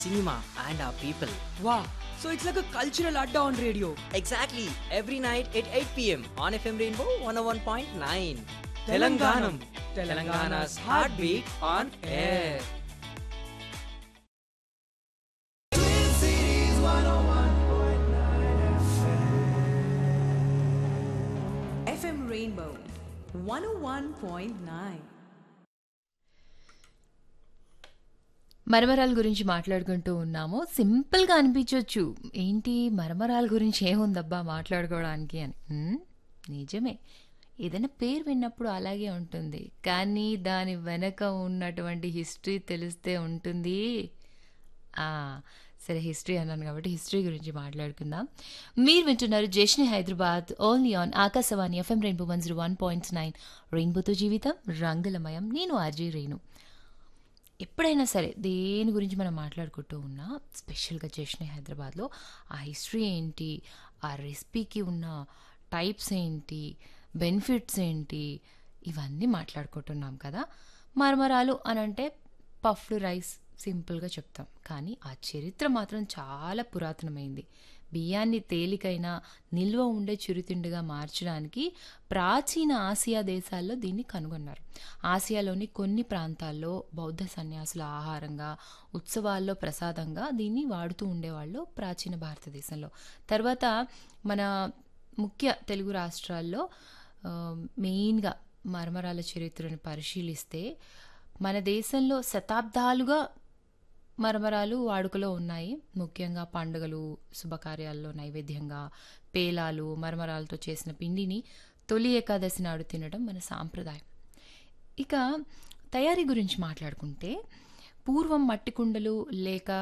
cinema, and our people. Wow, so it's like a cultural adda on radio. Exactly, every night at 8 pm on FM Rainbow 101.9. Telanganam. Telangana's heartbeat on air. FM Rainbow 101.9. మరమరాల గురించి మాట్లాడుకుంటూ ఉన్నాము సింపుల్గా అనిపించవచ్చు ఏంటి మరమరాల గురించి ఏముందబ్బా మాట్లాడుకోవడానికి అని హ్మ్, నిజమే ఏదైనా పేరు విన్నప్పుడు అలాగే ఉంటుంది కానీ దాని వెనక ఉన్నటువంటి హిస్టరీ తెలిస్తే ఉంటుంది ఆ, సరే హిస్టరీ అన్నాను కాబట్టి హిస్టరీ గురించి మాట్లాడుకుందాం మీరు వింటున్నారు జేష్ని Hyderabad only on Akashvani FM rainbow one zero one point nine రెయిన్బోతో జీవితం రంగులమయం నేను ఆర్జే రేణు ఎప్పుడైనా సరే దేని గురించి మనం మాట్లాడుకుంటూ ఉన్నా స్పెషల్గా చేసిన హైదరాబాద్లో ఆ హిస్టరీ ఏంటి ఆ రెసిపీకి ఉన్న టైప్స్ ఏంటి బెనిఫిట్స్ ఏంటి ఇవన్నీ మాట్లాడుకుంటున్నాం కదా మరమరాలు అని అంటే పఫ్డ్ రైస్ సింపుల్గా చెప్తాం కానీ ఆ చరిత్ర మాత్రం చాలా పురాతనమైంది బియ్యాన్ని తేలికైన నిల్వ ఉండే చిరుతిండిగా మార్చడానికి ప్రాచీన ఆసియా దేశాల్లో దీన్ని కనుగొన్నారు ఆసియాలోని కొన్ని ప్రాంతాల్లో బౌద్ధ సన్యాసుల ఆహారంగా ఉత్సవాల్లో ప్రసాదంగా దీన్ని వాడుతూ ఉండేవాళ్ళు ప్రాచీన భారతదేశంలో తర్వాత మన ముఖ్య తెలుగు రాష్ట్రాల్లో ఆ, మెయిన్గా మరమరాల చరిత్రను పరిశీలిస్తే మన దేశంలో శతాబ్దాలుగా మరమరాలు వాడుకలో ఉన్నాయి ముఖ్యంగా పండుగలు శుభకార్యాల్లో నైవేద్యంగా పేలాలు మరమరాలతో చేసిన పిండిని తొలి ఏకాదశి నాడు తినడం మన సాంప్రదాయం ఇక తయారీ గురించి మాట్లాడుకుంటే పూర్వం మట్టి కుండలు లేక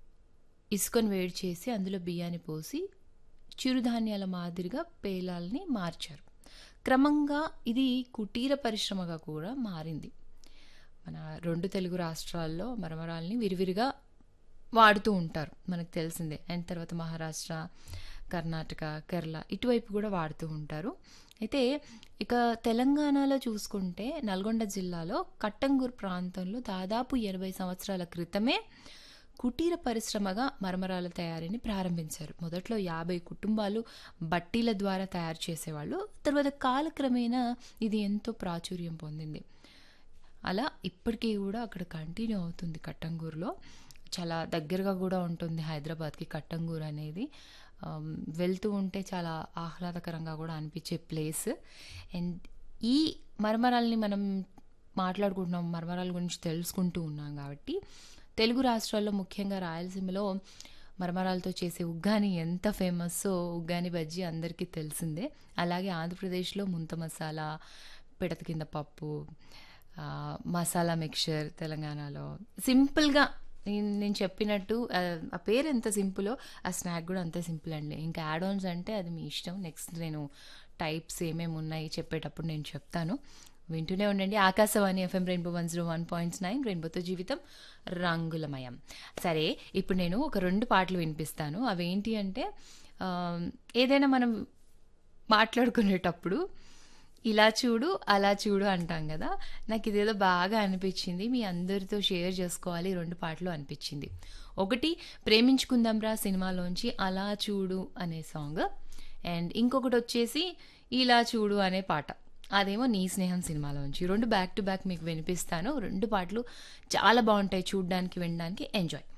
ఇసుకను వేడి చేసి అందులో బియ్యాన్ని పోసి చిరుధాన్యాల మాదిరిగా పేలాల్ని మార్చారు క్రమంగా ఇది కుటీర పరిశ్రమగా కూడా మారింది మన రెండు తెలుగు రాష్ట్రాల్లో మరమరాల్ని విరివిరిగా వాడుతూ ఉంటారు మనకు తెలిసిందే అండ్ తర్వాత మహారాష్ట్ర కర్ణాటక కేరళ ఇటువైపు కూడా వాడుతూ ఉంటారు అయితే ఇక తెలంగాణలో చూసుకుంటే నల్గొండ జిల్లాలో కట్టంగూర్ ప్రాంతంలో దాదాపు ఎనభై సంవత్సరాల క్రితమే కుటీర పరిశ్రమగా మరమరాల తయారీని ప్రారంభించారు మొదట్లో యాభై కుటుంబాలు బట్టీల ద్వారా తయారు చేసేవాళ్ళు తర్వాత కాలక్రమేణా ఇది ఎంతో ప్రాచుర్యం పొందింది అలా ఇప్పటికీ కూడా అక్కడ కంటిన్యూ అవుతుంది కట్టంగూరులో చాలా దగ్గరగా కూడా ఉంటుంది హైదరాబాద్కి కట్టంగూరు అనేది ఆమ్, వెళ్తూ ఉంటే చాలా ఆహ్లాదకరంగా కూడా అనిపించే ప్లేస్ అండ్ ఈ మరమరాల్ని మనం మాట్లాడుకుంటున్నాం మరమరాల గురించి తెలుసుకుంటూ ఉన్నాం కాబట్టి తెలుగు రాష్ట్రాల్లో ముఖ్యంగా రాయలసీమలో మరమరాలతో చేసే ఉగ్గాని ఎంత ఫేమస్సో ఉగ్గాని బజ్జీ అందరికీ తెలిసిందే అలాగే ఆంధ్రప్రదేశ్లో ముంత మసాలా పిడత కింద పప్పు ఆ, మసాలా మిక్చర్ తెలంగాణలో సింపుల్గా నేను నేను చెప్పినట్టు ఆ, ఆ పేరు ఎంత సింపులో ఆ స్నాక్ కూడా అంతే సింపుల్ అండి ఇంకా యాడ్ ఆన్స్ అంటే అది మీ ఇష్టం నెక్స్ట్ నేను టైప్స్ ఏమేమి ఉన్నాయి చెప్పేటప్పుడు నేను చెప్తాను వింటూనే ఉండండి Akashvani FM rainbow one zero one point nine రెయిన్బోతో జీవితం రంగులమయం సరే ఇప్పుడు నేను ఒక రెండు పాటలు వినిపిస్తాను అవేంటి అంటే ఆ, ఏదైనా మనం మాట్లాడుకునేటప్పుడు ఇలా చూడు అలా చూడు అంటాం కదా నాకు ఇదేదో బాగా అనిపించింది మీ అందరితో షేర్ చేసుకోవాలి ఈ రెండు పాటలు అనిపించింది ఒకటి ప్రేమించుకుందాంరా సినిమాలోంచి అలా చూడు అనే సాంగ్ అండ్ ఇంకొకటి వచ్చేసి ఇలా చూడు అనే పాట అదేమో నీ స్నేహం సినిమాలోంచి రెండు బ్యాక్ టు బ్యాక్ మీకు వినిపిస్తాను రెండు పాటలు చాలా బాగుంటాయి చూడడానికి వినడానికి ఎంజాయ్